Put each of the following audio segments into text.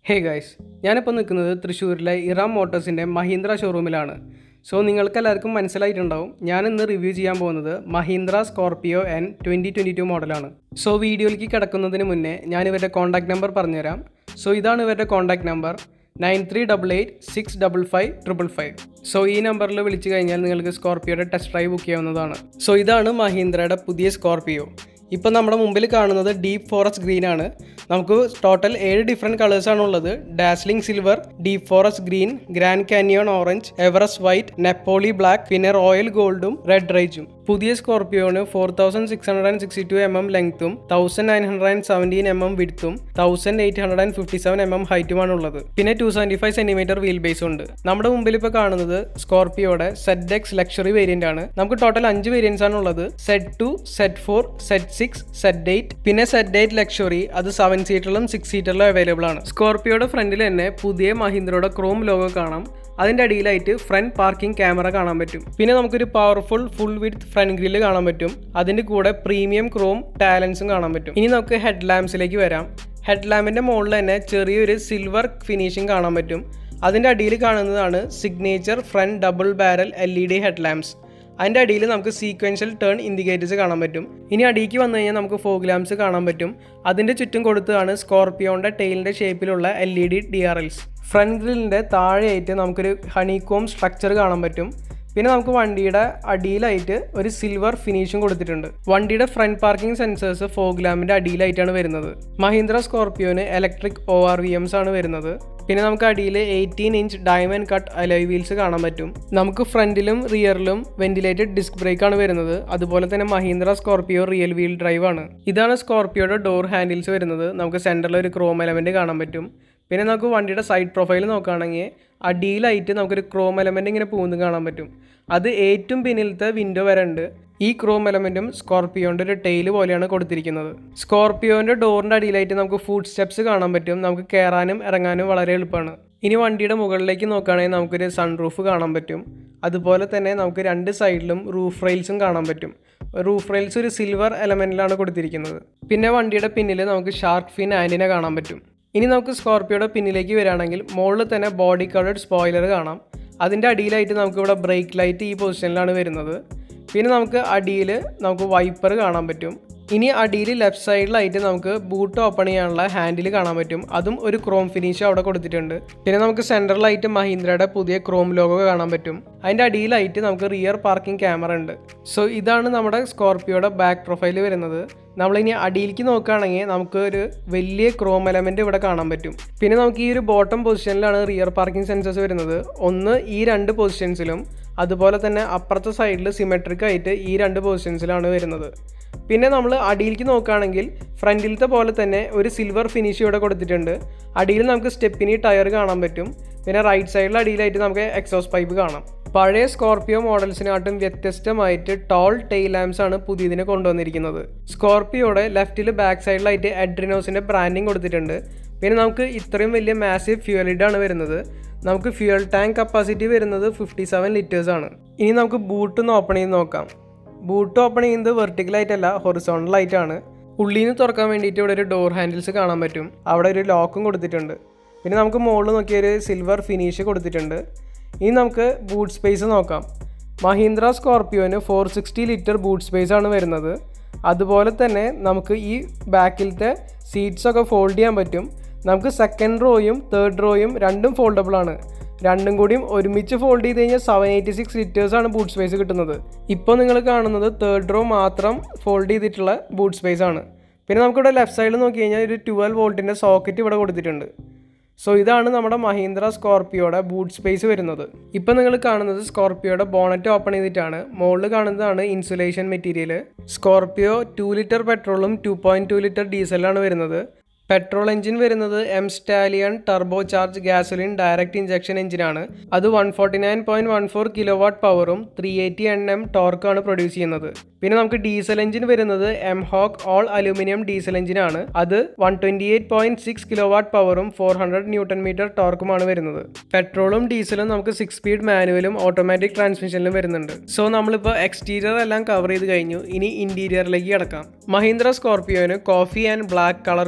hey guys ഞാനിപ്പോൾ നിൽക്കുന്നത് തൃശ്ശൂരിലെ ഇറാം മോട്ടോഴ്സിൻ്റെ മഹീന്ദ്ര ഷോറൂമിലാണ് സോ നിങ്ങൾക്ക് എല്ലാവർക്കും മനസ്സിലായിട്ടുണ്ടാവും ഞാൻ ഇന്ന് റിവ്യൂ ചെയ്യാൻ പോകുന്നത് Mahindra Scorpio N twenty twenty two മോഡലാണ് സോ വീഡിയോയിലേക്ക് കിടക്കുന്നതിന് മുന്നേ ഞാൻ ഇവരുടെ കോൺടാക്ട് നമ്പർ പറഞ്ഞുതരാം സോ ഇതാണ് ഇവരുടെ contact number nine three double eight six double five triple five so ഈ നമ്പറിൽ വിളിച്ചു കഴിഞ്ഞാൽ നിങ്ങൾക്ക് സ്കോർപിയോയുടെ ടെസ്റ്റ് ഡ്രൈവ് ബുക്ക് ചെയ്യാവുന്നതാണ് സോ ഇതാണ് മഹീന്ദ്രയുടെ പുതിയ സ്കോർപിയോ ഇപ്പം നമ്മുടെ മുമ്പിൽ കാണുന്നത് ഡീപ്പ് ഫോറസ്റ്റ് ഗ്രീൻ ആണ് നമുക്ക് ടോട്ടൽ ഏഴ് ഡിഫറെൻറ്റ് കളേഴ്സാണ് ഉള്ളത് dazzling silver deep forest green Grand Canyon orange Everest white Napoli black പിന്നെ റോയൽ ഗോൾഡും റെഡ് റൈജും പുതിയ സ്കോർപിയോന് four thousand six hundred and sixty two M M ലെങ്ത്തും thousand nine hundred and seventeen M M വിഡ്ത്തും thousand eight hundred and fifty seven M M ഹൈറ്റുമാണ് ഉള്ളത് പിന്നെ two seventy five centimetre wheel base ഉണ്ട് നമ്മുടെ മുമ്പിൽ ഇപ്പോൾ കാണുന്നത് സ്കോർപിയോയുടെ സെഡ് എക്സ് ലക്ഷറി വേരിയന്റ് ആണ് നമുക്ക് ടോട്ടൽ അഞ്ച് വേരിയൻസ് ആണ് ഉള്ളത് Z two Z four Z six Z eight പിന്നെ സെഡ് എയ്റ്റ് ലക്ഷറി അത് സെവൻ സീറ്ററിലും സിക്സ് സീറ്ററിലും അവൈലബിൾ ആണ് സ്കോർപിയോയുടെ ഫ്രണ്ടിൽ തന്നെ പുതിയ മഹീന്ദ്രയുടെ ക്രോം ലോഗോ കാണാം അതിൻ്റെ അടിയിലായിട്ട് ഫ്രണ്ട് പാർക്കിംഗ് ക്യാമറ കാണാൻ പറ്റും പിന്നെ നമുക്കൊരു powerful full with front grille കാണാൻ പറ്റും അതിൻ്റെ കൂടെ പ്രീമിയം ക്രോം ടാലൻസും കാണാൻ പറ്റും ഇനി നമുക്ക് ഹെഡ് ലാമ്പ്സിലേക്ക് വരാം ഹെഡ് ലാമ്പിൻ്റെ മുകളിൽ തന്നെ ചെറിയൊരു സിൽവർ ഫിനിഷിംഗ് കാണാൻ പറ്റും അതിൻ്റെ അടിയിൽ കാണുന്നതാണ് signature front double barrel L E D head lamps അതിൻ്റെ അടിയിൽ നമുക്ക് സീക്വൻഷ്യൽ ടേൺ ഇൻഡിക്കേറ്റേഴ്സ് കാണാൻ പറ്റും ഇനി അടിയിലേക്ക് വന്നു കഴിഞ്ഞാൽ നമുക്ക് ഫോഗ് ലാമ്പ്സ് കാണാൻ പറ്റും അതിൻ്റെ ചുറ്റും കൊടുത്തതാണ് സ്കോർപിയോൻ്റെ ടെയിലിൻ്റെ ഷേപ്പിലുള്ള L E D D R Ls front ഗ്രില്ലിൻ്റെ താഴെയായിട്ട് നമുക്കൊരു ഹണികോം സ്ട്രക്ചർ കാണാൻ പറ്റും പിന്നെ നമുക്ക് വണ്ടിയുടെ അടിയിലായിട്ട് ഒരു സിൽവർ ഫിനിഷും കൊടുത്തിട്ടുണ്ട് വണ്ടിയുടെ ഫ്രണ്ട് പാർക്കിംഗ് സെൻസേഴ്സ് ഫോഗ് ലാമ്പിൻ്റെ അടിയിലായിട്ടാണ് വരുന്നത് മഹീന്ദ്ര സ്കോർപിയോന് electric O R V Ms ആണ് വരുന്നത് പിന്നെ നമുക്ക് അടിയിൽ eighteen inch diamond cut alloy wheels കാണാൻ പറ്റും നമുക്ക് ഫ്രണ്ടിലും റിയറിലും വെന്റിലേറ്റഡ് ഡിസ്ക് ബ്രേക്ക് ആണ് വരുന്നത് അതുപോലെ തന്നെ Mahindra Scorpio rear wheel drive ആണ് ഇതാണ് സ്കോർപിയോയുടെ ഡോർ ഹാൻഡിൽസ് വരുന്നത് നമുക്ക് സെൻറ്ററിൽ ഒരു ക്രോം എലമെന്റ് കാണാൻ പറ്റും പിന്നെ നമുക്ക് വണ്ടിയുടെ സൈഡ് പ്രൊഫൈൽ നോക്കുകയാണെങ്കിൽ അടിയിലായിട്ട് നമുക്കൊരു ക്രോം എലമെന്റ് ഇങ്ങനെ പോകുന്നത് കാണാൻ പറ്റും അത് ഏറ്റവും പിന്നിലത്തെ വിൻഡോ വരെ ഉണ്ട് ഈ ക്രോം എലമെന്റും സ്കോർപിയോന്റെ ഒരു ടെയിൽ പോലെയാണ് കൊടുത്തിരിക്കുന്നത് സ്കോർപിയോന്റെ ഡോറിന്റെ അടിയിലായിട്ട് നമുക്ക് ഫുഡ് സ്റ്റെപ്സ് കാണാൻ പറ്റും നമുക്ക് കയറാനും ഇറങ്ങാനും വളരെ എളുപ്പമാണ് ഇനി വണ്ടിയുടെ മുകളിലേക്ക് നോക്കുകയാണെങ്കിൽ നമുക്കൊരു സൺറൂഫ് കാണാൻ പറ്റും അതുപോലെ തന്നെ നമുക്ക് രണ്ട് സൈഡിലും റൂഫ് റെയിൽസും കാണാൻ പറ്റും റൂഫ് റെയിൽസ് ഒരു സിൽവർ എലമെന്റിലാണ് കൊടുത്തിരിക്കുന്നത് പിന്നെ വണ്ടിയുടെ പിന്നിൽ നമുക്ക് ഷാർക്ക് ഫിൻ ആൻറ്റിന കാണാൻ പറ്റും ഇനി നമുക്ക് സ്കോർപിയോയുടെ പിന്നിലേക്ക് വരികയാണെങ്കിൽ മുകളിൽ തന്നെ ബോഡി കളേർഡ് സ്പോയിലർ കാണാം അതിൻ്റെ അടിയിലായിട്ട് നമുക്ക് ഇവിടെ ബ്രേക്ക് ലൈറ്റ് ഈ പൊസിഷനിലാണ് വരുന്നത് പിന്നെ നമുക്ക് അടിയിൽ നമുക്ക് വൈപ്പർ കാണാൻ പറ്റും ഇനി അടിയിൽ ലെഫ്റ്റ് സൈഡിലായിട്ട് നമുക്ക് ബൂട്ട് ഓപ്പൺ ചെയ്യാനുള്ള ഹാൻഡിൽ കാണാൻ പറ്റും അതും ഒരു ക്രോം ഫിനിഷ് അവിടെ കൊടുത്തിട്ടുണ്ട് പിന്നെ നമുക്ക് സെൻട്രലായിട്ട് മഹീന്ദ്രയുടെ പുതിയ ക്രോം ലോഗോ കാണാൻ പറ്റും അതിൻ്റെ അടിയിലായിട്ട് നമുക്ക് റിയർ പാർക്കിംഗ് ക്യാമറ ഉണ്ട് സോ ഇതാണ് നമ്മുടെ സ്കോർപിയോയുടെ ബാക്ക് പ്രൊഫൈൽ വരുന്നത് നമ്മളിനി അടിയിലേക്ക് നോക്കുകയാണെങ്കിൽ നമുക്ക് ഒരു വലിയ ക്രോം എലമെന്റ് ഇവിടെ കാണാൻ പറ്റും പിന്നെ നമുക്ക് ഈ ഒരു ബോട്ടം പൊസിഷനിലാണ് റിയർ പാർക്കിംഗ് സെൻസേഴ്സ് വരുന്നത് ഒന്ന് ഈ രണ്ട് പൊസിഷൻസിലും അതുപോലെ തന്നെ അപ്പുറത്തെ സൈഡിൽ സിമെട്രിക് ആയിട്ട് ഈ രണ്ട് പൊസിഷൻസിലാണ് വരുന്നത് പിന്നെ നമ്മൾ അടിയിലേക്ക് നോക്കുകയാണെങ്കിൽ ഫ്രണ്ടിലത്തെ പോലെ തന്നെ ഒരു സിൽവർ ഫിനിഷ് ഇവിടെ കൊടുത്തിട്ടുണ്ട് അടിയിൽ നമുക്ക് സ്റ്റെപ്പിനി ടയർ കാണാൻ പറ്റും പിന്നെ റൈറ്റ് സൈഡിൽ അടിയിലായിട്ട് നമുക്ക് എക്സോസ് പൈപ്പ് കാണാം പഴയ സ്കോർപിയോ മോഡൽസിനാട്ടും വ്യത്യസ്തമായിട്ട് ടോൾ ടെയിൽ ലാംപ്സ് ആണ് പുതിയതിനെ കൊണ്ടുവന്നിരിക്കുന്നത് സ്കോർപിയോയുടെ ലെഫ്റ്റിൽ ബാക്ക് സൈഡിലായിട്ട് എഡ്രിനോസിൻ്റെ ബ്രാൻഡിങ് കൊടുത്തിട്ടുണ്ട് പിന്നെ നമുക്ക് ഇത്രയും വലിയ മാസീവ് ഫ്യൂൽ ആണ് വരുന്നത് നമുക്ക് ഫ്യൂൽ ടാങ്ക് കപ്പാസിറ്റി വരുന്നത് ഫിഫ്റ്റി സെവൻ ലിറ്റേഴ്സ് ആണ് ഇനി നമുക്ക് ബൂട്ട് ഒന്ന് ഓപ്പൺ ചെയ്ത് നോക്കാം ബൂട്ട് ഓപ്പൺ ചെയ്യുന്നത് വെർട്ടിക്കലായിട്ടല്ല ഹൊറിസോണ്ടലായിട്ടാണ് ഉള്ളിൽ നിന്ന് തുറക്കാൻ വേണ്ടിയിട്ട് ഇവിടെ ഒരു ഡോർ ഹാൻഡിൽസ് കാണാൻ പറ്റും അവിടെ ഒരു ലോക്കും കൊടുത്തിട്ടുണ്ട് പിന്നെ നമുക്ക് മുകളിൽ നോക്കിയ ഒരു സിൽവർ ഫിനിഷ് കൊടുത്തിട്ടുണ്ട് ഇനി നമുക്ക് ബൂട്ട് സ്പേസ് നോക്കാം മഹീന്ദ്ര സ്കോർപിയോന് four sixty litre boot space ആണ് വരുന്നത് അതുപോലെ തന്നെ നമുക്ക് ഈ ബാക്കിലത്തെ സീറ്റ്സ് ഒക്കെ ഫോൾഡ് ചെയ്യാൻ പറ്റും നമുക്ക് സെക്കൻഡ് റോയും തേർഡ് റോയും രണ്ടും ഫോൾഡബിൾ ആണ് രണ്ടും കൂടിയും ഒരുമിച്ച് ഫോൾഡ് ചെയ്ത് കഴിഞ്ഞാൽ സെവൻ എയ്റ്റി സിക്സ് ലിറ്റേഴ്സ് ആണ് ബൂട്ട് സ്പേസ് കിട്ടുന്നത് ഇപ്പോൾ നിങ്ങൾ കാണുന്നത് തേർഡ് റോ മാത്രം ഫോൾഡ് ചെയ്തിട്ടുള്ള ബൂട്ട് സ്പേസ് ആണ് പിന്നെ നമുക്കിവിടെ ലെഫ്റ്റ് സൈഡിൽ നോക്കി കഴിഞ്ഞാൽ ഒരു ട്വൽവ് വോൾട്ടിൻ്റെ സോക്കറ്റ് ഇവിടെ കൊടുത്തിട്ടുണ്ട് സോ ഇതാണ് നമ്മുടെ മഹീന്ദ്ര സ്കോർപിയോയുടെ ബൂട്ട് സ്പേസ് വരുന്നത് ഇപ്പം നിങ്ങൾ കാണുന്നത് സ്കോർപിയോയുടെ ബോണറ്റ് ഓപ്പൺ ചെയ്തിട്ടാണ് മുകളിൽ കാണുന്നതാണ് insulation material Scorpio two litre പെട്രോളും ടു പോയിൻറ്റ് ടു ലിറ്റർ ഡീസലാണ് വരുന്നത് പെട്രോൾ എഞ്ചിൻ വരുന്നത് M Stallion turbo charge gasoline direct injection എഞ്ചിനാണ് അത് one forty nine point one four kilowatt പവറും ത്രീ എയ്റ്റി എൻ എം ടോർക്കാണ് പ്രൊഡ്യൂസ് ചെയ്യുന്നത് പിന്നെ നമുക്ക് ഡീസൽ എഞ്ചിൻ വരുന്നത് M Hawk all aluminium diesel എഞ്ചിനാണ് അത് one twenty eight point six kilowatt പവറും ഫോർ ഹൺഡ്രഡ് ന്യൂട്ടൺ മീറ്റർ ടോർക്കുമാണ് വരുന്നത് പെട്രോളും ഡീസലും നമുക്ക് സിക്സ് സ്പീഡ് മാനുവലും ഓട്ടോമാറ്റിക് ട്രാൻസ്മിഷനിലും വരുന്നുണ്ട് സോ നമ്മളിപ്പോൾ എക്സ്റ്റീരിയർ എല്ലാം കവർ ചെയ്ത് കഴിഞ്ഞു ഇനി ഇന്റീരിയറിലേക്ക് കിടക്കാം മഹീന്ദ്ര സ്കോർപിയോന് coffee and black colour combination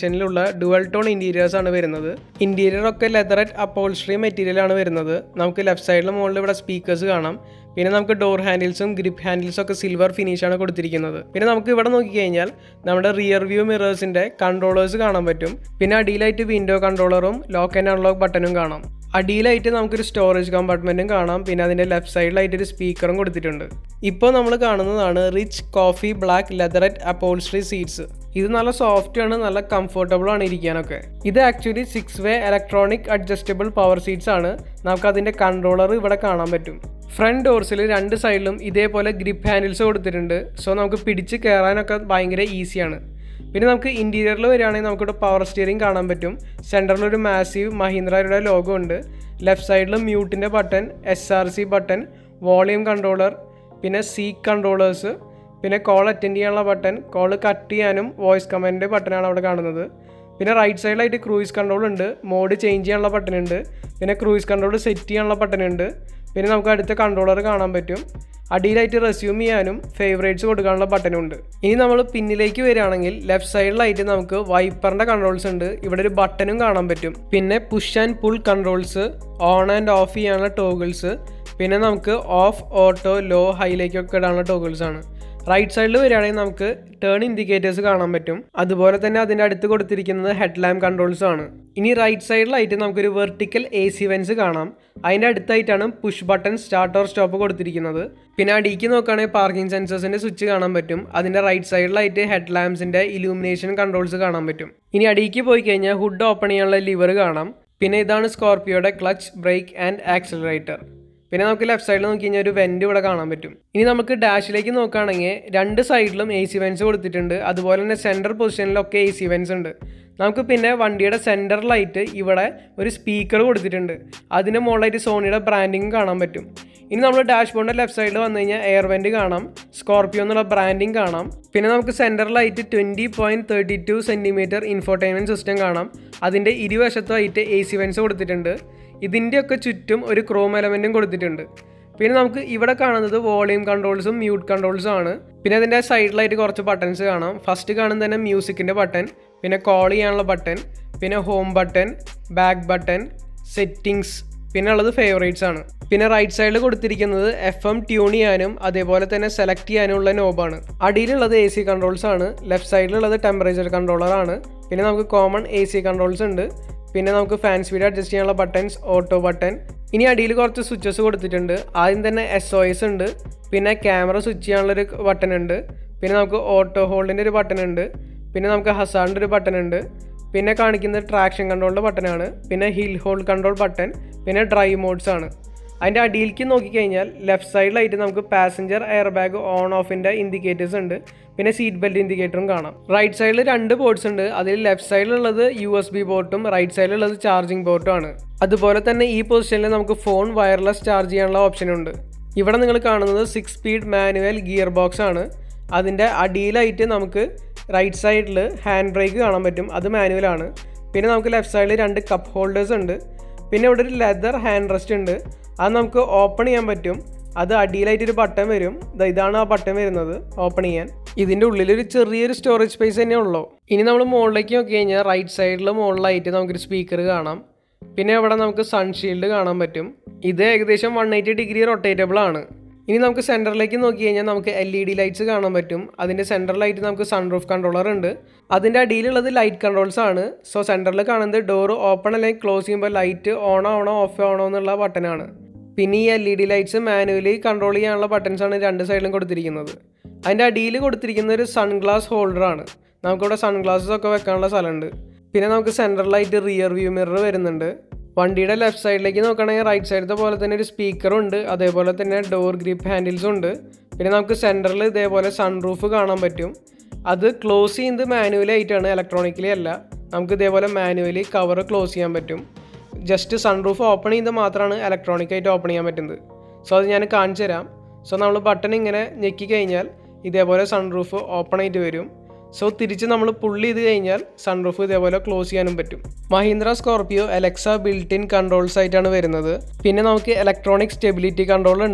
കോമ്പിനേഷനിലുള്ള ഡുവൽ ടോൺ ഇൻറ്റീരിയേഴ്സ് ആണ് വരുന്നത് ഇൻറ്റീരിയർ ഒക്കെ ലെതററ്റ് അപ്പോൾസ്ട്രി മെറ്റീരിയൽ ആണ് വരുന്നത് നമുക്ക് ലെഫ്റ്റ് സൈഡിൽ മുകളിൽ ഇവിടെ സ്പീക്കേഴ്സ് കാണാം പിന്നെ നമുക്ക് ഡോർ ഹാൻഡിൽസും ഗ്രിപ്പ് ഹാൻഡിൽസും ഒക്കെ സിൽവർ ഫിനിഷാണ് കൊടുത്തിരിക്കുന്നത് പിന്നെ നമുക്ക് ഇവിടെ നോക്കിക്കഴിഞ്ഞാൽ നമ്മുടെ റിയർ വ്യൂ മിറേഴ്സിൻ്റെ കൺട്രോളേഴ്സ് കാണാൻ പറ്റും പിന്നെ അടിയിലായിട്ട് വിൻഡോ കൺട്രോളറും ലോക്ക് ആൻഡ് അൺലോക്ക് ബട്ടണും കാണാം അടിയിലായിട്ട് നമുക്കൊരു സ്റ്റോറേജ് കമ്പാർട്ട്മെൻറ്റും കാണാം പിന്നെ അതിൻ്റെ ലെഫ്റ്റ് സൈഡിലായിട്ട് ഒരു സ്പീക്കറും കൊടുത്തിട്ടുണ്ട് ഇപ്പോൾ നമ്മൾ കാണുന്നതാണ് rich coffee black leatherette upholstery seats ഇത് നല്ല സോഫ്റ്റ് ആണ് നല്ല കംഫർട്ടബിൾ ആണ് ഇരിക്കാനൊക്കെ ഇത് actually six way electronic adjustable power seats ആണ് നമുക്ക് അതിൻ്റെ കൺട്രോളർ ഇവിടെ കാണാൻ പറ്റും ഫ്രണ്ട് ഡോർസിൽ രണ്ട് സൈഡിലും ഇതേപോലെ ഗ്രിപ്പ് ഹാൻഡിൽസ് കൊടുത്തിട്ടുണ്ട് സോ നമുക്ക് പിടിച്ച് കയറാനൊക്കെ ഭയങ്കര ഈസിയാണ് പിന്നെ നമുക്ക് ഇൻറ്റീരിയറിൽ വരികയാണെങ്കിൽ നമുക്കിവിടെ പവർ സ്റ്റിയറിംഗ് കാണാൻ പറ്റും സെൻറ്ററിൽ ഒരു മാസീവ് മഹീന്ദ്രയുടെ ലോഗോ ഉണ്ട് ലെഫ്റ്റ് സൈഡിൽ മ്യൂട്ടിൻ്റെ button S R C button volume controller പിന്നെ സീക്ക് കൺട്രോളേഴ്സ് പിന്നെ കോൾ അറ്റൻഡ് ചെയ്യാനുള്ള ബട്ടൺ കോൾ കട്ട് ചെയ്യാനും വോയിസ് കമൻറ്റ് ബട്ടനാണ് അവിടെ കാണുന്നത് പിന്നെ റൈറ്റ് സൈഡിലായിട്ട് ക്രൂയിസ് കൺട്രോൾ ഉണ്ട് മോഡ് ചേഞ്ച് ചെയ്യാനുള്ള ബട്ടൺ ഉണ്ട് പിന്നെ ക്രൂയിസ് കൺട്രോൾ സെറ്റ് ചെയ്യാനുള്ള ബട്ടൺ ഉണ്ട് പിന്നെ നമുക്ക് അടുത്ത കൺട്രോളർ കാണാൻ പറ്റും അടിയിലായിട്ട് റെസ്യൂം ചെയ്യാനും ഫേവറേറ്റ്സ് കൊടുക്കാനുള്ള ബട്ടനും ഉണ്ട് ഇനി നമ്മൾ പിന്നിലേക്ക് വരികയാണെങ്കിൽ ലെഫ്റ്റ് സൈഡിലായിട്ട് നമുക്ക് വൈപ്പറിൻ്റെ കൺട്രോൾസ് ഉണ്ട് ഇവിടെ ഒരു ബട്ടനും കാണാൻ പറ്റും പിന്നെ push and pull controls on and off ചെയ്യാനുള്ള ടോഗിൾസ് പിന്നെ നമുക്ക് ഓഫ് ഓട്ടോ ലോ ഹൈയിലേക്കൊക്കെ ഇടാനുള്ള ടോഗിൾസ് ആണ് റൈറ്റ് സൈഡിൽ വരികയാണെങ്കിൽ നമുക്ക് ടേൺ ഇൻഡിക്കേറ്റേഴ്സ് കാണാൻ പറ്റും അതുപോലെ തന്നെ അതിൻ്റെ അടുത്ത് കൊടുത്തിരിക്കുന്നത് ഹെഡ് ലാമ്പ് കൺട്രോൾസ് ആണ് ഇനി റൈറ്റ് സൈഡിലായിട്ട് നമുക്കൊരു വെർട്ടിക്കൽ എ സി വെൻസ് കാണാം അതിൻ്റെ അടുത്തായിട്ടാണ് push button start or stop കൊടുത്തിരിക്കുന്നത് പിന്നെ അടിക്ക് നോക്കുകയാണെങ്കിൽ പാർക്കിംഗ് സെൻസേഴ്സിൻ്റെ സ്വിച്ച് കാണാൻ പറ്റും അതിൻ്റെ റൈറ്റ് സൈഡിലായിട്ട് ഹെഡ് ലാമ്പ്സിൻ്റെ ഇലൂമിനേഷൻ കൺട്രോൾസ് കാണാൻ പറ്റും ഇനി അടിക്ക് പോയി കഴിഞ്ഞാൽ ഹുഡ് ഓപ്പൺ ചെയ്യാനുള്ള ലിവർ കാണാം പിന്നെ ഇതാണ് സ്കോർപ്പിയോയുടെ ക്ലച്ച് ബ്രേക്ക് ആൻഡ് ആക്സിലറേറ്റർ പിന്നെ നമുക്ക് ലെഫ്റ്റ് സൈഡിൽ നോക്കി കഴിഞ്ഞാൽ ഒരു വെൻറ്റ് ഇവിടെ കാണാൻ പറ്റും ഇനി നമുക്ക് ഡാഷിലേക്ക് നോക്കുകയാണെങ്കിൽ രണ്ട് സൈഡിലും എ സി വെൻസ് കൊടുത്തിട്ടുണ്ട് അതുപോലെ തന്നെ സെൻറ്റർ പൊസിഷനിലൊക്കെ എ സി വെൻസ് ഉണ്ട് നമുക്ക് പിന്നെ വണ്ടിയുടെ സെൻറ്ററിലായിട്ട് ഇവിടെ ഒരു സ്പീക്കർ കൊടുത്തിട്ടുണ്ട് അതിന് മുകളിലായിട്ട് സോണിയുടെ ബ്രാൻഡിങ് കാണാൻ പറ്റും ഇനി നമ്മൾ ഡാഷ്ബോർഡിൻ്റെ ലെഫ്റ്റ് സൈഡിൽ വന്നു കഴിഞ്ഞാൽ എയർ വെൻറ്റ് കാണാം സ്കോർപ്പിയോ എന്നുള്ള ബ്രാൻഡിങ് കാണാം പിന്നെ നമുക്ക് സെൻറ്ററിലായിട്ട് twenty point thirty two centimetre infotainment system കാണാം അതിൻ്റെ ഇരുവശത്തായിട്ട് എ സി വെൻസ് കൊടുത്തിട്ടുണ്ട് ഇതിൻ്റെയൊക്കെ ചുറ്റും ഒരു ക്രോം എലമെൻറ്റും കൊടുത്തിട്ടുണ്ട് പിന്നെ നമുക്ക് ഇവിടെ കാണുന്നത് വോളിയം കൺട്രോൾസും മ്യൂട്ട് കൺട്രോൾസും ആണ് പിന്നെ അതിൻ്റെ സൈഡിലായിട്ട് കുറച്ച് ബട്ടൺസ് കാണാം ഫസ്റ്റ് കാണുന്നത് തന്നെ മ്യൂസിക്കിൻ്റെ ബട്ടൺ പിന്നെ കോൾ ചെയ്യാനുള്ള ബട്ടൺ പിന്നെ home button back button settings പിന്നെ ഉള്ളത് ഫേവറേറ്റ്സ് ആണ് പിന്നെ റൈറ്റ് സൈഡിൽ കൊടുത്തിരിക്കുന്നത് എഫ് എം ട്യൂൺ ചെയ്യാനും അതേപോലെ തന്നെ സെലക്ട് ചെയ്യാനുമുള്ള നോബാണ് അടിയിലുള്ളത് എ സി കൺട്രോൾസ് ആണ് ലെഫ്റ്റ് സൈഡിലുള്ളത് ടെമ്പറേച്ചർ കൺട്രോളർ ആണ് പിന്നെ നമുക്ക് കോമൺ എ സി കൺട്രോൾസ് ഉണ്ട് പിന്നെ നമുക്ക് ഫാൻ സ്പീഡ് അഡ്ജസ്റ്റ് ചെയ്യാനുള്ള ബട്ടൺസ് ഓട്ടോ ബട്ടൺ ഇനി അടിയിൽ കുറച്ച് സ്വിച്ചസ് കൊടുത്തിട്ടുണ്ട് ആദ്യം തന്നെ എസ് ഒ എസ് ഉണ്ട് പിന്നെ ക്യാമറ സ്വിച്ച് ചെയ്യാനുള്ളൊരു ബട്ടൺ ഉണ്ട് പിന്നെ നമുക്ക് ഓട്ടോ ഹോൾഡിൻ്റെ ഒരു ബട്ടൺ ഉണ്ട് പിന്നെ നമുക്ക് ഹസാറിൻ്റെ ഒരു ബട്ടൺ ഉണ്ട് പിന്നെ കാണിക്കുന്നത് ട്രാക്ഷൻ കൺട്രോളിൻ്റെ ബട്ടനാണ് പിന്നെ ഹിൽ ഹോൾഡ് കൺട്രോൾ ബട്ടൺ പിന്നെ ഡ്രൈവ് മോഡ്സ് ആണ് അതിൻ്റെ അടിയിലേക്ക് നോക്കിക്കഴിഞ്ഞാൽ ലെഫ്റ്റ് സൈഡിലായിട്ട് നമുക്ക് പാസഞ്ചർ എയർ ബാഗ് ഓൺ ഓഫിൻ്റെ ഇൻഡിക്കേറ്റേഴ്സ് ഉണ്ട് പിന്നെ സീറ്റ് ബെൽറ്റ് ഇൻഡിക്കേറ്ററും കാണാം റൈറ്റ് സൈഡിൽ രണ്ട് പോർട്സ് ഉണ്ട് അതിൽ ലെഫ്റ്റ് സൈഡിലുള്ളത് യു എസ് ബി പോർട്ടും റൈറ്റ് സൈഡിലുള്ളത് ചാർജിങ് പോർട്ടും ആണ് അതുപോലെ തന്നെ ഈ പൊസിഷനിൽ നമുക്ക് ഫോൺ വയർലെസ് ചാർജ് ചെയ്യാനുള്ള ഓപ്ഷൻ ഉണ്ട് ഇവിടെ നിങ്ങൾ കാണുന്നത് six speed manual gearbox ആണ് അതിൻ്റെ അടിയിലായിട്ട് നമുക്ക് റൈറ്റ് സൈഡിൽ ഹാൻഡ് ബ്രേക്ക് കാണാൻ പറ്റും അത് മാനുവലാണ് പിന്നെ നമുക്ക് ലെഫ്റ്റ് സൈഡിൽ രണ്ട് കപ്പ് ഹോൾഡേഴ്സ് ഉണ്ട് പിന്നെ ഇവിടെ ഒരു ലെതർ ഹാൻഡ് റെസ്റ്റ് ഉണ്ട് അത് നമുക്ക് ഓപ്പൺ ചെയ്യാൻ പറ്റും അത് അടിയിലായിട്ട് ഒരു ബട്ടൺ വരും ദാ ഇതാണ് ആ ബട്ടൺ വരുന്നത് ഓപ്പൺ ചെയ്യാൻ ഇതിൻ്റെ ഉള്ളിൽ ഒരു ചെറിയൊരു സ്റ്റോറേജ് സ്പേസ് തന്നെ ഉള്ളൂ ഇനി നമ്മൾ മുകളിലേക്ക് നോക്കി കഴിഞ്ഞാൽ റൈറ്റ് സൈഡിൽ മുകളിലായിട്ട് നമുക്കൊരു സ്പീക്കർ കാണാം പിന്നെ ഇവിടെ നമുക്ക് സൺഷീൽഡ് കാണാൻ പറ്റും ഇത് ഏകദേശം വൺ എയ്റ്റി ഡിഗ്രി റൊട്ടേറ്റബിൾ ആണ് ഇനി നമുക്ക് സെൻറ്ററിലേക്ക് നോക്കി കഴിഞ്ഞാൽ നമുക്ക് എൽ ഇ ഡി ലൈറ്റ്സ് കാണാൻ പറ്റും അതിൻ്റെ സെൻറ്ററിലായിട്ട് നമുക്ക് സൺറൂഫ് കൺട്രോളർ ഉണ്ട് അതിൻ്റെ അടിയിലുള്ളത് ലൈറ്റ് കൺട്രോൾസ് ആണ് സോ സെൻറ്ററിൽ കാണുന്നത് ഡോർ ഓപ്പൺ അല്ലെങ്കിൽ ക്ലോസ് ചെയ്യുമ്പോൾ ലൈറ്റ് ഓൺ ആവണോ ഓഫ് ആവണോ എന്നുള്ള ബട്ടനാണ് പിന്നെ ഈ L E D lights manually control ചെയ്യാനുള്ള ബട്ടൺസ് ആണ് രണ്ട് സൈഡിലും കൊടുത്തിരിക്കുന്നത് അതിൻ്റെ അടിയിൽ കൊടുത്തിരിക്കുന്ന ഒരു സൺഗ്ലാസ് ഹോൾഡറാണ് നമുക്കിവിടെ സൺഗ്ലാസസ് ഒക്കെ വെക്കാനുള്ള സ്ഥലമുണ്ട് പിന്നെ നമുക്ക് സെൻട്രലായിട്ട് റിയർ വ്യൂ മിറർ വരുന്നുണ്ട് വണ്ടിയുടെ ലെഫ്റ്റ് സൈഡിലേക്ക് നോക്കുകയാണെങ്കിൽ റൈറ്റ് സൈഡത്തെ പോലെ തന്നെ ഒരു സ്പീക്കറും ഉണ്ട് അതേപോലെ തന്നെ ഡോർ ഗ്രിപ്പ് ഹാൻഡിൽസും ഉണ്ട് പിന്നെ നമുക്ക് സെൻറ്ററിൽ ഇതേപോലെ സൺറൂഫ് കാണാൻ പറ്റും അത് ക്ലോസ് ചെയ്യുന്നത് മാനുവലി ആയിട്ടാണ് ഇലക്ട്രോണിക്കലി അല്ല നമുക്ക് ഇതേപോലെ മാനുവലി കവർ ക്ലോസ് ചെയ്യാൻ പറ്റും ജസ്റ്റ് സൺറൂഫ് ഓപ്പൺ ചെയ്യുന്നത് മാത്രമാണ് ഇലക്ട്രോണിക് ആയിട്ട് ഓപ്പൺ ചെയ്യാൻ പറ്റുന്നത് സോ അത് ഞാൻ കാണിച്ചു തരാം സോ നമ്മൾ ബട്ടൺ ഇങ്ങനെ ഞെക്കി കഴിഞ്ഞാൽ ഇതേപോലെ സൺറൂഫ് ഓപ്പൺ ആയിട്ട് വരും സോ തിരിച്ച് നമ്മൾ പുള്ളി ചെയ്ത് കഴിഞ്ഞാൽ സൺറൂഫ് ഇതേപോലെ ക്ലോസ് ചെയ്യാനും പറ്റും Mahindra Scorpio Alexa built in controls ആയിട്ടാണ് വരുന്നത് പിന്നെ നമുക്ക് ഇലക്ട്രോണിക് സ്റ്റെബിലിറ്റി കൺട്രോൾ ഉണ്ട്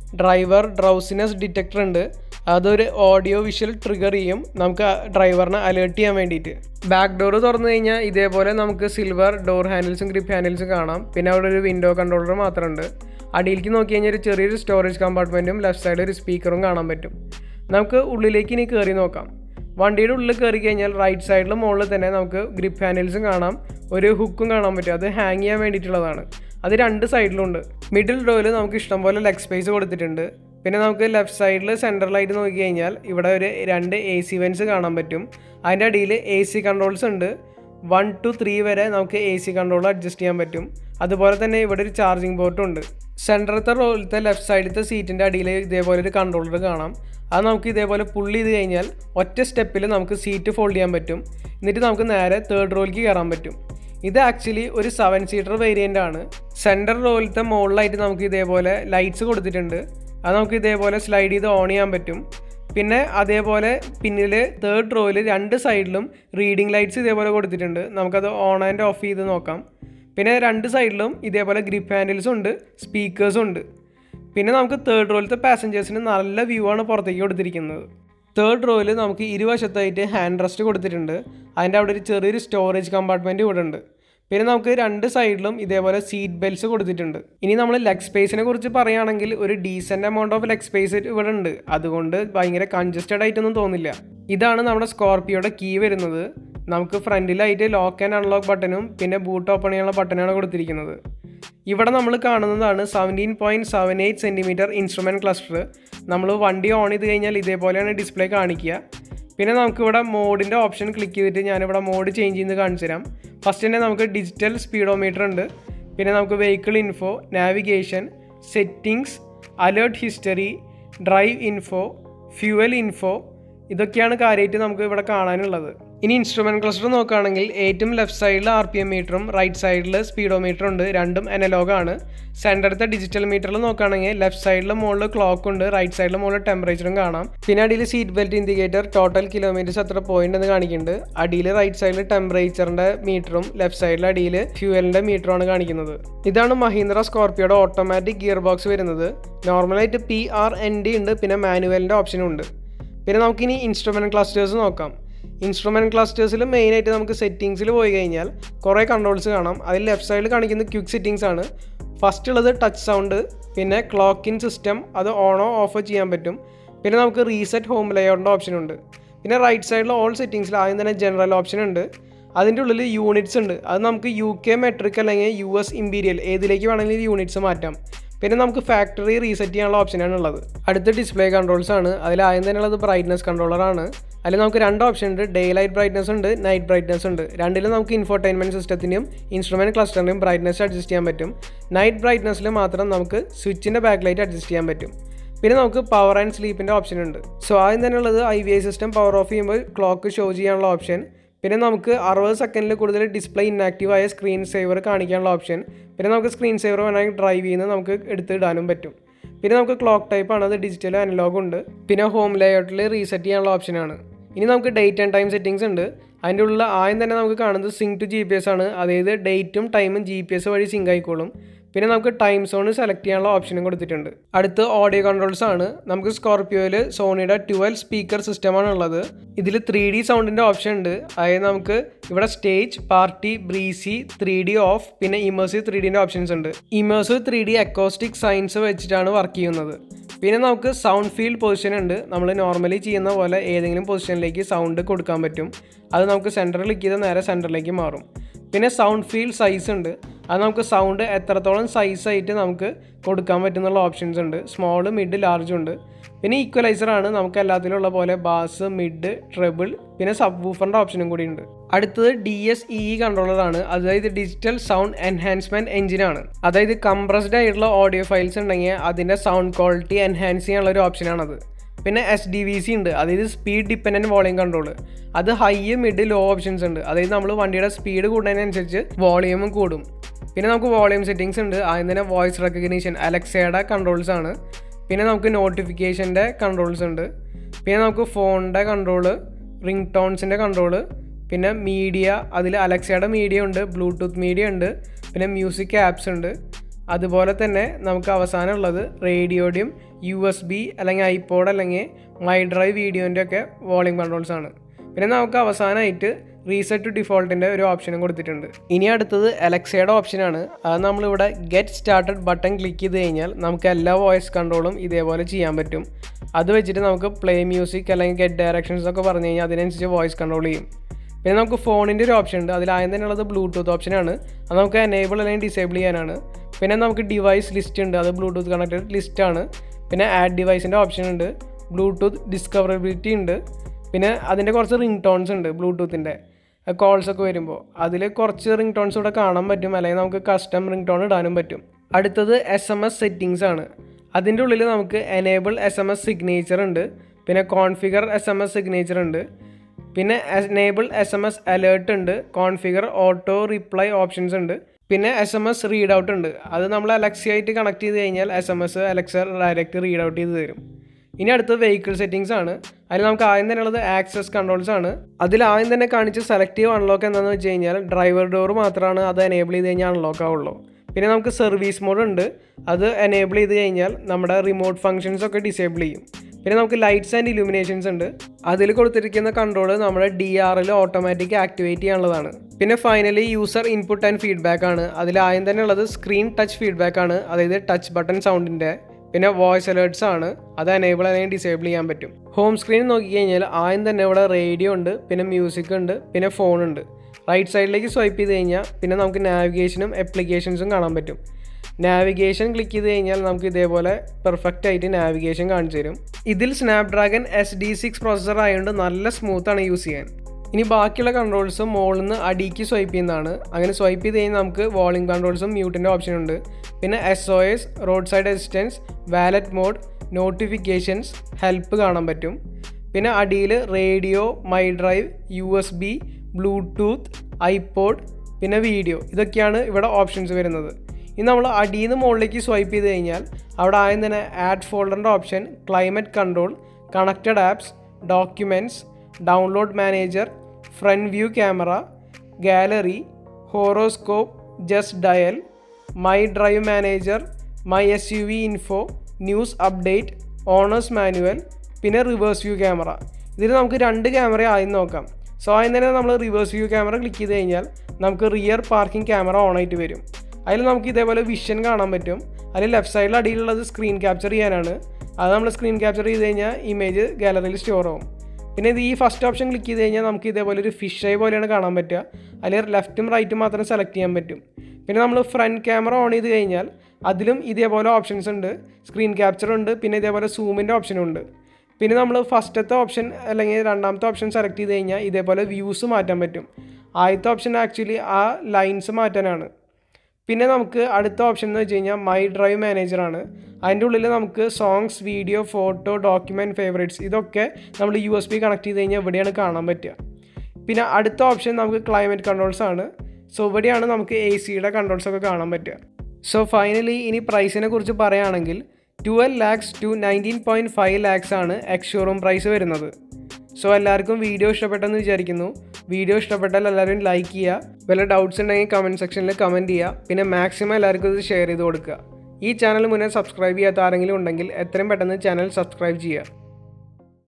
ഡ്രൈവർ ഡ്രൗസിനെസ് ഡിറ്റക്ടർ ഉണ്ട് അതൊരു ഓഡിയോ വിഷ്വൽ ട്രിഗർ ചെയ്യും നമുക്ക് ഡ്രൈവറിനെ അലേർട്ട് ചെയ്യാൻ വേണ്ടിയിട്ട് ബാക്ക് ഡോർ തുറന്നു കഴിഞ്ഞാൽ ഇതേപോലെ നമുക്ക് സിൽവർ ഡോർ ഹാൻഡിൽസും ഗ്രിപ്പ് ഹാൻഡിൽസും കാണാം പിന്നെ അവിടെ ഒരു വിൻഡോ കൺട്രോളർ മാത്രമുണ്ട് അടിയിലേക്ക് നോക്കി കഴിഞ്ഞാൽ ഒരു ചെറിയൊരു സ്റ്റോറേജ് കമ്പാർട്ട്മെൻറ്റും ലെഫ്റ്റ് സൈഡിൽ ഒരു സ്പീക്കറും കാണാൻ പറ്റും നമുക്ക് ഉള്ളിലേക്ക് ഇനി കയറി നോക്കാം വണ്ടിയുടെ ഉള്ളിൽ കയറി കഴിഞ്ഞാൽ റൈറ്റ് സൈഡിൽ മുകളിൽ തന്നെ നമുക്ക് ഗ്രിപ്പ് ഹാൻഡിൽസും കാണാം ഒരു ഹുക്കും കാണാൻ പറ്റും അത് ഹാങ് ചെയ്യാൻ വേണ്ടിയിട്ടുള്ളതാണ് അത് രണ്ട് സൈഡിലുണ്ട് മിഡിൽ ഡോയിൽ നമുക്ക് ഇഷ്ടംപോലെ ലെഗ് സ്പേസ് കൊടുത്തിട്ടുണ്ട് പിന്നെ നമുക്ക് ലെഫ്റ്റ് സൈഡിൽ സെൻട്രലായിട്ട് നോക്കി കഴിഞ്ഞാൽ ഇവിടെ ഒരു രണ്ട് എ സി വെൻസ് കാണാൻ പറ്റും അതിൻ്റെ അടിയിൽ എ സി കൺട്രോൾസ് ഉണ്ട് വൺ ടു ത്രീ വരെ നമുക്ക് എ സി കൺട്രോൾ അഡ്ജസ്റ്റ് ചെയ്യാൻ പറ്റും അതുപോലെ തന്നെ ഇവിടെ ഒരു ചാർജിങ് പോർട്ടും ഉണ്ട് സെൻറ്ററത്തെ റോളിലത്തെ ലെഫ്റ്റ് സൈഡിലത്തെ സീറ്റിൻ്റെ അടിയിൽ ഇതേപോലെ ഒരു കൺട്രോളർ കാണാം അത് നമുക്ക് ഇതേപോലെ പുള്ളി ചെയ്ത് കഴിഞ്ഞാൽ ഒറ്റ സ്റ്റെപ്പിൽ നമുക്ക് സീറ്റ് ഫോൾഡ് ചെയ്യാൻ പറ്റും എന്നിട്ട് നമുക്ക് നേരെ തേർഡ് റോയിലേക്ക് കയറാൻ പറ്റും ഇത് ആക്ച്വലി ഒരു സെവൻ സീറ്റർ വേരിയൻ്റ് ആണ് സെൻറ്റർ റോയിലത്തെ മുകളിലായിട്ട് നമുക്ക് ഇതേപോലെ ലൈറ്റ്സ് കൊടുത്തിട്ടുണ്ട് അത് നമുക്ക് ഇതേപോലെ സ്ലൈഡ് ചെയ്ത് ഓൺ ചെയ്യാൻ പറ്റും പിന്നെ അതേപോലെ പിന്നിൽ തേർഡ് റോയിൽ രണ്ട് സൈഡിലും റീഡിംഗ് ലൈറ്റ്സ് ഇതേപോലെ കൊടുത്തിട്ടുണ്ട് നമുക്കത് ഓൺ ആൻഡ് ഓഫ് ചെയ്ത് നോക്കാം പിന്നെ രണ്ട് സൈഡിലും ഇതേപോലെ ഗ്രിപ്പ് ഹാൻഡിൽസും ഉണ്ട് സ്പീക്കേഴ്സും ഉണ്ട് പിന്നെ നമുക്ക് തേർഡ് റോയിലത്തെ പാസഞ്ചേഴ്സിന് നല്ല വ്യൂ ആണ് പുറത്തേക്ക് കൊടുത്തിരിക്കുന്നത് തേർഡ് റോയിൽ നമുക്ക് ഇരുവശത്തായിട്ട് ഹാൻഡ് റെസ്റ്റ് കൊടുത്തിട്ടുണ്ട് അതിൻ്റെ അവിടെ ഒരു ചെറിയൊരു സ്റ്റോറേജ് കമ്പാർട്ട്മെൻറ്റ് ഇവിടെ ഉണ്ട് പിന്നെ നമുക്ക് രണ്ട് സൈഡിലും ഇതേപോലെ സീറ്റ് ബെൽറ്റ്സ് കൊടുത്തിട്ടുണ്ട് ഇനി നമ്മൾ ലെഗ് സ്പേസിനെ കുറിച്ച് പറയുകയാണെങ്കിൽ ഒരു decent amount of leg space ഇവിടെ ഉണ്ട് അതുകൊണ്ട് ഭയങ്കര കൺജസ്റ്റഡ് ആയിട്ടൊന്നും തോന്നില്ല ഇതാണ് നമ്മുടെ സ്കോർപ്പിയോയുടെ കീ വരുന്നത് നമുക്ക് ഫ്രണ്ടിലായിട്ട് ലോക്ക് ആൻഡ് അൺലോക്ക് ബട്ടണും പിന്നെ ബൂട്ട് ഓപ്പൺ ചെയ്യാനുള്ള ബട്ടണാണ് കൊടുത്തിരിക്കുന്നത് ഇവിടെ നമ്മൾ കാണുന്നതാണ് seventeen point seven eight centimetre instrument cluster നമ്മൾ വണ്ടി ഓൺ ചെയ്ത് കഴിഞ്ഞാൽ ഇതേപോലെയാണ് ഡിസ്പ്ലേ കാണിക്കുക പിന്നെ നമുക്കിവിടെ മോഡിൻ്റെ ഓപ്ഷൻ ക്ലിക്ക് ചെയ്തിട്ട് ഞാനിവിടെ മോഡ് ചേഞ്ച് ചെയ്യുന്നത് കാണിച്ചു തരാം ഫസ്റ്റ് തന്നെ നമുക്ക് ഡിജിറ്റൽ സ്പീഡോമീറ്റർ ഉണ്ട് പിന്നെ നമുക്ക് vehicle info navigation settings alert history drive info fuel info ഇതൊക്കെയാണ് കാര്യമായിട്ട് നമുക്ക് ഇവിടെ കാണാനുള്ളത് ഇനി ഇൻസ്ട്രുമെൻറ്റ് ക്ലസ്റ്റർ നോക്കുകയാണെങ്കിൽ ഏറ്റവും ലെഫ്റ്റ് സൈഡിൽ ആർ പി എം മീറ്ററും റൈറ്റ് സൈഡിൽ സ്പീഡോമീറ്റർ ഉണ്ട് രണ്ടും അനലോഗാണ് സെൻറ്ററത്തെ ഡിജിറ്റൽ മീറ്ററിൽ നോക്കുകയാണെങ്കിൽ ലെഫ്റ്റ് സൈഡിൽ മുകളിൽ ക്ലോക്ക് ഉണ്ട് റൈറ്റ് സൈഡിൽ മുകളിൽ ടെമ്പറേച്ചറും കാണാം പിന്നെ അടിയിൽ seat belt indicator total kilometres എത്ര പോയിന്റ് എന്ന് കാണിക്കുന്നുണ്ട് അടിയിൽ റൈറ്റ് സൈഡിൽ ടെമ്പറേച്ചറിൻ്റെ മീറ്ററും ലെഫ്റ്റ് സൈഡിൽ അടിയിൽ ഫ്യൂവലിൻ്റെ മീറ്ററുമാണ് കാണിക്കുന്നത് ഇതാണ് മഹീന്ദ്ര സ്കോർപ്പിയോയുടെ ഓട്ടോമാറ്റിക് ഗിയർ ബോക്സ് വരുന്നത് നോർമലായിട്ട് പി ആർ എൻ ഡി ഉണ്ട് പിന്നെ മാനുവലിൻ്റെ ഓപ്ഷനും ഉണ്ട് പിന്നെ നമുക്കിനി ഇൻസ്ട്രുമെൻറ്റ് ക്ലസ്റ്റേഴ്സ് നോക്കാം ഇൻസ്ട്രുമെൻറ്റ് ക്ലസ്റ്റേഴ്സിൽ മെയിനായിട്ട് നമുക്ക് സെറ്റിങ്സിൽ പോയി കഴിഞ്ഞാൽ കുറേ കൺട്രോൾസ് കാണാം അതിൽ ലെഫ്റ്റ് സൈഡിൽ കാണിക്കുന്നത് ക്വിക്ക് സെറ്റിങ്സ് ആണ് ഫസ്റ്റ് ഉള്ളത് ടച്ച് സൗണ്ട് പിന്നെ ക്ലോക്ക് ഇൻ സിസ്റ്റം അത് ഓണോ ഓഫോ ചെയ്യാൻ പറ്റും പിന്നെ നമുക്ക് റീസെറ്റ് ഹോം ലേഔട്ടിൻ്റെ ഓപ്ഷൻ ഉണ്ട് പിന്നെ റൈറ്റ് സൈഡിൽ ഓൾ സെറ്റിങ്സിൽ ആദ്യം തന്നെ ജനറൽ ഓപ്ഷൻ ഉണ്ട് അതിൻ്റെ ഉള്ളിൽ യൂണിറ്റ്സ് ഉണ്ട് അത് നമുക്ക് യു കെ മെട്രിക് അല്ലെങ്കിൽ യു എസ് ഇമ്പീരിയൽ ഏതിലേക്ക് വേണമെങ്കിലും യൂണിറ്റ്സ് മാറ്റാം പിന്നെ നമുക്ക് ഫാക്ടറി റീസെറ്റ് ചെയ്യാനുള്ള ഓപ്ഷനാണ് ഉള്ളത് അടുത്ത ഡിസ്പ്ലേ കൺട്രോൾസ് ആണ് അതിൽ ആദ്യം തന്നെ ഉള്ളത് ബ്രൈറ്റ്നസ് കൺട്രോളറാണ് അതിൽ നമുക്ക് രണ്ട് ഓപ്ഷൻ ഉണ്ട് ഡേ ലൈറ്റ് ബ്രൈറ്റ്നസ് ഉണ്ട് നൈറ്റ് ബ്രൈറ്റ്നസ് ഉണ്ട് രണ്ടിലും നമുക്ക് ഇൻഫോർടൈൻമെൻറ്റ് സിസ്റ്റത്തിൻ്റെയും ഇൻസ്ട്രുമെൻറ്റ് ക്ലസ്റ്ററിൻ്റെയും ബ്രൈറ്റ്നസ് അഡ്ജസ്റ്റ് ചെയ്യാൻ പറ്റും നൈറ്റ് ബ്രൈറ്റ്നസ്സിൽ മാത്രം നമുക്ക് സ്വിച്ചിൻ്റെ ബാക്ക് ലൈറ്റ് അഡ്ജസ്റ്റ് ചെയ്യാൻ പറ്റും പിന്നെ നമുക്ക് പവർ ആൻഡ് സ്ലീപ്പിൻ്റെ ഓപ്ഷൻ ഉണ്ട് സോ ആദ്യം തന്നെ ഉള്ളത് I V I system power off ചെയ്യുമ്പോൾ ക്ലോക്ക് ഷോ ചെയ്യാനുള്ള ഓപ്ഷൻ പിന്നെ നമുക്ക് അറുപത് സെക്കൻഡിൽ കൂടുതൽ ഡിസ്പ്ലേ ഇന്നാക്റ്റീവ് ആയ സ്ക്രീൻ സേവർ കാണിക്കാനുള്ള ഓപ്ഷൻ പിന്നെ നമുക്ക് സ്ക്രീൻ സേവർ വേണമെങ്കിൽ ഡ്രൈവ് ചെയ്യുന്നത് നമുക്ക് എടുത്തിടാനും പറ്റും പിന്നെ നമുക്ക് ക്ലോക്ക് ടൈപ്പ് ആണ് അത് ഡിജിറ്റൽ അനലോഗ് ഉണ്ട് പിന്നെ ഹോം ലേഔട്ടിൽ റീസെറ്റ് ചെയ്യാനുള്ള ഓപ്ഷനാണ് ഇനി നമുക്ക് ഡേറ്റ് ആൻഡ് ടൈം സെറ്റിങ്സ് ഉണ്ട് അതിൻ്റെ ഉള്ളിൽ ആദ്യം തന്നെ നമുക്ക് കാണുന്നത് sync to G P S ആണ് അതായത് ഡേറ്റും ടൈമും ജി പി എസ് വഴി സിങ്ക് ആയിക്കോളും പിന്നെ നമുക്ക് ടൈം സോൺ സെലക്ട് ചെയ്യാനുള്ള ഓപ്ഷനും കൊടുത്തിട്ടുണ്ട് അടുത്ത് ഓഡിയോ കൺട്രോൾസ് ആണ് നമുക്ക് സ്കോർപ്പിയോയിൽ സോണിയുടെ ട്വൽവ് സ്പീക്കർ സിസ്റ്റമാണ് ഉള്ളത് ഇതിൽ ത്രീ ഡി സൗണ്ടിൻ്റെ ഓപ്ഷൻ ഉണ്ട് അതായത് നമുക്ക് ഇവിടെ stage party breezy three D off പിന്നെ ഇമേഴ്സീവ് ത്രീ ഡിൻ്റെ ഓപ്ഷൻസ് ഉണ്ട് immersive three D acoustic science വെച്ചിട്ടാണ് വർക്ക് ചെയ്യുന്നത് പിന്നെ നമുക്ക് സൗണ്ട് ഫീൽഡ് പൊസിഷൻ ഉണ്ട് നമ്മൾ നോർമലി ചെയ്യുന്ന പോലെ ഏതെങ്കിലും പൊസിഷനിലേക്ക് സൗണ്ട് കൊടുക്കാൻ പറ്റും അത് നമുക്ക് സെൻറ്ററിൽ ക്ലിക്ക് ചെയ്താൽ നേരെ സെൻറ്ററിലേക്ക് മാറും പിന്നെ സൗണ്ട് ഫീൽ സൈസ് ഉണ്ട് അത് നമുക്ക് സൗണ്ട് എത്രത്തോളം സൈസായിട്ട് നമുക്ക് കൊടുക്കാൻ പറ്റുന്നുള്ള ഓപ്ഷൻസ് ഉണ്ട് സ്മോൾ മിഡ് ലാർജ് ഉണ്ട് പിന്നെ ഈക്വലൈസർ ആണ് നമുക്ക് എല്ലാത്തിലും ഉള്ള പോലെ ബാസ് മിഡ് ട്രെബിൾ പിന്നെ സബ് വൂഫറിൻ്റെ ഓപ്ഷനും കൂടി ഉണ്ട് അടുത്തത് ഡി എസ് ഇ കൺട്രോളറാണ് അതായത് ഡിജിറ്റൽ സൗണ്ട് എൻഹാൻസ്മെൻറ്റ് എഞ്ചിനാണ് അതായത് കംപ്രസ്ഡ് ആയിട്ടുള്ള ഓഡിയോ ഫയൽസ് ഉണ്ടെങ്കിൽ അതിൻ്റെ സൗണ്ട് ക്വാളിറ്റി എൻഹാൻസ് ചെയ്യാനുള്ള ഒരു ഓപ്ഷനാണത് പിന്നെ എസ് ഡി വി സി ഉണ്ട് അതായത് സ്പീഡ് ഡിപ്പെൻഡൻറ്റ് വോളിയം കൺട്രോൾ അത് ഹൈ മിഡ് ലോ ഓപ്ഷൻസ് ഉണ്ട് അതായത് നമ്മൾ വണ്ടിയുടെ സ്പീഡ് കൂടുന്നതിനനുസരിച്ച് വോളിയമും കൂടും പിന്നെ നമുക്ക് വോളിയം സെറ്റിങ്സ് ഉണ്ട് ആദ്യം തന്നെ വോയിസ് റെക്കഗ്നീഷൻ അലക്സയുടെ കൺട്രോൾസ് ആണ് പിന്നെ നമുക്ക് നോട്ടിഫിക്കേഷൻ്റെ കൺട്രോൾസ് ഉണ്ട് പിന്നെ നമുക്ക് ഫോണിൻ്റെ കൺട്രോള് റിംഗ് ടോൺസിൻ്റെ കൺട്രോള് പിന്നെ മീഡിയ അതിൽ അലക്സയുടെ മീഡിയ ഉണ്ട് ബ്ലൂടൂത്ത് മീഡിയ ഉണ്ട് പിന്നെ മ്യൂസിക് ആപ്സ് ഉണ്ട് അതുപോലെ തന്നെ നമുക്ക് അവസാനം ഉള്ളത് റേഡിയോയുടെയും യു എസ് ബി അല്ലെങ്കിൽ ഐപോഡ് അല്ലെങ്കിൽ മൈ ഡ്രൈവ് വീഡിയോൻ്റെ ഒക്കെ വോളിയം കൺട്രോൾസ് ആണ് പിന്നെ നമുക്ക് അവസാനമായിട്ട് റീസെറ്റ് ടു ഡിഫോൾട്ടിൻ്റെ ഒരു ഓപ്ഷനും കൊടുത്തിട്ടുണ്ട് ഇനി അടുത്തത് എലക്സയുടെ ഓപ്ഷനാണ് അത് നമ്മളിവിടെ ഗെറ്റ് സ്റ്റാർട്ടഡ് ബട്ടൺ ക്ലിക്ക് ചെയ്ത് കഴിഞ്ഞാൽ നമുക്ക് എല്ലാ വോയിസ് കൺട്രോളും ഇതേപോലെ ചെയ്യാൻ പറ്റും അത് വെച്ചിട്ട് നമുക്ക് പ്ലേ മ്യൂസിക് അല്ലെങ്കിൽ ഗെറ്റ് ഡയറക്ഷൻസ് ഒക്കെ പറഞ്ഞു കഴിഞ്ഞാൽ അതിനനുസരിച്ച് വോയിസ് കൺട്രോൾ ചെയ്യും പിന്നെ നമുക്ക് ഫോണിൻ്റെ ഒരു ഓപ്ഷൻ ഉണ്ട് അതിലാദ്യം തന്നെ ഉള്ളത് ബ്ലൂടൂത്ത് ഓപ്ഷനാണ് അത് നമുക്ക് എനേബിൾ അല്ലെങ്കിൽ ഡിസേബിൾ ചെയ്യാനാണ് പിന്നെ നമുക്ക് ഡിവൈസ് ലിസ്റ്റ് ഉണ്ട് അത് ബ്ലൂടൂത്ത് കണക്റ്റഡ് ലിസ്റ്റാണ് പിന്നെ ആഡ് ഡിവൈസിൻ്റെ ഓപ്ഷൻ ഉണ്ട് ബ്ലൂടൂത്ത് ഡിസ്കവറബിലിറ്റി ഉണ്ട് പിന്നെ അതിൻ്റെ കുറച്ച് റിംഗ് ടോൺസ് ഉണ്ട് ബ്ലൂടൂത്തിൻ്റെ കോൾസ് ഒക്കെ വരുമ്പോൾ അതിൽ കുറച്ച് റിംഗ് ടോൺസ് ഇവിടെ കാണാൻ പറ്റും അല്ലെങ്കിൽ നമുക്ക് കസ്റ്റം റിംഗ് ടോൺ ഇടാനും പറ്റും അടുത്തത് എസ് എം എസ് സെറ്റിങ്സ് ആണ് അതിൻ്റെ ഉള്ളിൽ നമുക്ക് enable S M S signature ഉണ്ട് പിന്നെ configure S M S signature ഉണ്ട് പിന്നെ enable S M S alert ഉണ്ട് കോൺഫിഗർ ഓട്ടോ റിപ്ലൈ ഓപ്ഷൻസ് ഉണ്ട് പിന്നെ S M S read out ഉണ്ട് അത് നമ്മൾ അലക്സി ആയിട്ട് കണക്ട് ചെയ്ത് കഴിഞ്ഞാൽ S M S Alexa direct read out ചെയ്ത് തരും ഇനി അടുത്തത് വെഹിക്കിൾ സെറ്റിംഗ്സ് ആണ് അതിൽ നമുക്ക് ആദ്യം തന്നെ ഉള്ളത് ആക്സസ് കൺട്രോൾസ് ആണ് അതിൽ ആദ്യം തന്നെ കാണിച്ച് സെലക്റ്റീവ് അൺലോക്ക് എന്താണെന്ന് വെച്ച് കഴിഞ്ഞാൽ ഡ്രൈവർ ഡോർ മാത്രമാണ് അത് എനേബിൾ ചെയ്ത് കഴിഞ്ഞാൽ അൺലോക്ക് ആവുള്ളൂ പിന്നെ നമുക്ക് സർവീസ് മോഡ് ഉണ്ട് അത് എനേബിൾ ചെയ്ത് കഴിഞ്ഞാൽ നമ്മുടെ റിമോട്ട് ഫങ്ഷൻസ് ഒക്കെ ഡിസേബിൾ ചെയ്യും പിന്നെ നമുക്ക് ലൈറ്റ്സ് ആൻഡ് ഇലുമിനേഷൻസ് ഉണ്ട് അതിൽ കൊടുത്തിരിക്കുന്ന കൺട്രോൾ നമ്മുടെ ഡി ആറിൽ ഓട്ടോമാറ്റിക് ആക്ടിവേറ്റ് ചെയ്യാനുള്ളതാണ് പിന്നെ finally user input and feedback ആണ് അതിൽ ആദ്യം തന്നെ ഉള്ളത് സ്ക്രീൻ ടച്ച് ഫീഡ്ബാക്ക് ആണ് അതായത് ടച്ച് ബട്ടൺ സൗണ്ടിൻ്റെ പിന്നെ വോയിസ് അലേർട്സ് ആണ് അത് എനേബിൾ അല്ലെങ്കിൽ ഡിസേബിൾ ചെയ്യാൻ പറ്റും ഹോം സ്ക്രീൻ നോക്കി കഴിഞ്ഞാൽ ആദ്യം തന്നെ ഇവിടെ റേഡിയോ ഉണ്ട് പിന്നെ മ്യൂസിക് ഉണ്ട് പിന്നെ ഫോൺ ഉണ്ട് റൈറ്റ് സൈഡിലേക്ക് സ്വൈപ്പ് ചെയ്ത് കഴിഞ്ഞാൽ പിന്നെ നമുക്ക് നാവിഗേഷനും ആപ്ലിക്കേഷൻസും കാണാൻ പറ്റും നാവിഗേഷൻ ക്ലിക്ക് ചെയ്ത് കഴിഞ്ഞാൽ നമുക്ക് ഇതേപോലെ പെർഫെക്റ്റ് ആയിട്ട് നാവിഗേഷൻ കാണിച്ചു തരും ഇതിൽ Snapdragon S D six processor ആയതുകൊണ്ട് നല്ല സ്മൂത്താണ് യൂസ് ചെയ്യാൻ ഇനി ബാക്കിയുള്ള കൺട്രോൾസ് മുകളിൽ നിന്ന് അടിക്ക് സ്വൈപ്പ് ചെയ്യുന്നതാണ് അങ്ങനെ സ്വൈപ്പ് ചെയ്ത് കഴിഞ്ഞാൽ നമുക്ക് വോളിംഗ് കൺട്രോൾസും മ്യൂട്ടിൻ്റെ ഓപ്ഷൻ ഉണ്ട് പിന്നെ S O S roadside assistance valet mode notifications help കാണാൻ പറ്റും പിന്നെ അടിയിൽ radio my drive U S B Bluetooth iPod പിന്നെ വീഡിയോ ഇതൊക്കെയാണ് ഇവിടെ ഓപ്ഷൻസ് വരുന്നത് ഇനി നമ്മൾ അടിയിൽ നിന്ന് മുകളിലേക്ക് സ്വൈപ്പ് ചെയ്ത് കഴിഞ്ഞാൽ അവിടെ ആദ്യം തന്നെ ആഡ് ഫോൾഡറിൻ്റെ option climate control connected apps documents download manager front view camera gallery horoscope just dial my drive manager my S U V info news update owner's manual പിന്നെ റിവേഴ്സ് വ്യൂ ക്യാമറ ഇതിൽ നമുക്ക് രണ്ട് camera ആദ്യം നോക്കാം so ആദ്യം തന്നെ നമ്മൾ reverse view camera click ചെയ്ത് കഴിഞ്ഞാൽ നമുക്ക് റിയർ പാർക്കിംഗ് ക്യാമറ ഓൺ ആയിട്ട് വരും അതിൽ നമുക്ക് ഇതേപോലെ വിഷൻ കാണാൻ പറ്റും അതിൽ ലെഫ്റ്റ് സൈഡിൽ അടിയിലുള്ളത് സ്ക്രീൻ ക്യാപ്ചർ ചെയ്യാനാണ് അത് നമ്മൾ സ്ക്രീൻ ക്യാപ്ചർ ചെയ്ത് കഴിഞ്ഞാൽ ഇമേജ് ഗാലറിയിൽ സ്റ്റോർ ആവും പിന്നെ ഇത് ഈ ഫസ്റ്റ് ഓപ്ഷൻ ക്ലിക്ക് ചെയ്ത് കഴിഞ്ഞാൽ നമുക്ക് ഇതേപോലെ ഒരു ഫിഷ് ഐ പോലെയാണ് കാണാൻ പറ്റുക അതിൽ ലെഫ്റ്റും റൈറ്റും മാത്രം സെലക്ട് ചെയ്യാൻ പറ്റും പിന്നെ നമ്മൾ ഫ്രണ്ട് ക്യാമറ ഓൺ ചെയ്ത് കഴിഞ്ഞാൽ അതിലും ഇതേപോലെ ഓപ്ഷൻസ് ഉണ്ട് സ്ക്രീൻ ക്യാപ്ചർ ഉണ്ട് പിന്നെ ഇതേപോലെ സൂമിൻ്റെ ഓപ്ഷനും ഉണ്ട് പിന്നെ നമ്മൾ ഫസ്റ്റത്തെ ഓപ്ഷൻ അല്ലെങ്കിൽ രണ്ടാമത്തെ ഓപ്ഷൻ സെലക്ട് ചെയ്ത് കഴിഞ്ഞാൽ ഇതേപോലെ വ്യൂസ് മാറ്റാൻ പറ്റും ആദ്യത്തെ ഓപ്ഷൻ ആക്ച്വലി ആ ലൈൻസ് മാറ്റാനാണ് പിന്നെ നമുക്ക് അടുത്ത ഓപ്ഷൻ എന്ന് വെച്ച് കഴിഞ്ഞാൽ മൈ ഡ്രൈവ് മാനേജറാണ് അതിൻ്റെ ഉള്ളിൽ നമുക്ക് songs video photo document favourites ഇതൊക്കെ നമ്മൾ യു എസ് ബി കണക്ട് ചെയ്ത് കഴിഞ്ഞാൽ ഇവിടെയാണ് കാണാൻ പറ്റുക പിന്നെ അടുത്ത ഓപ്ഷൻ നമുക്ക് ക്ലൈമറ്റ് കൺട്രോൾസ് ആണ് സോ ഇവിടെയാണ് നമുക്ക് എ സിയുടെ കൺട്രോൾസ് ഒക്കെ കാണാൻ പറ്റുക സോ ഫൈനലി ഇനി പ്രൈസിനെ കുറിച്ച് പറയുകയാണെങ്കിൽ twelve lakhs two nineteen point five lakhs ആണ് എക്സ് ഷോറൂം പ്രൈസ് വരുന്നത് സോ എല്ലാവർക്കും വീഡിയോ ഇഷ്ടപ്പെട്ടെന്ന് വിചാരിക്കുന്നു വീഡിയോ ഇഷ്ടപ്പെട്ടാൽ എല്ലാവരും ലൈക്ക് ചെയ്യുക വല്ല ഡൗട്ട്സ് ഉണ്ടെങ്കിൽ കമൻറ്റ് സെക്ഷനിൽ കമൻറ്റ് ചെയ്യുക പിന്നെ മാക്സിമം എല്ലാവർക്കും ഇത് ഷെയർ ചെയ്ത് കൊടുക്കുക ഈ ചാനൽ മുന്നേ സബ്സ്ക്രൈബ് ചെയ്യാത്ത ആരെങ്കിലും ഉണ്ടെങ്കിൽ എത്രയും പെട്ടെന്ന് ചാനൽ സബ്സ്ക്രൈബ് ചെയ്യുക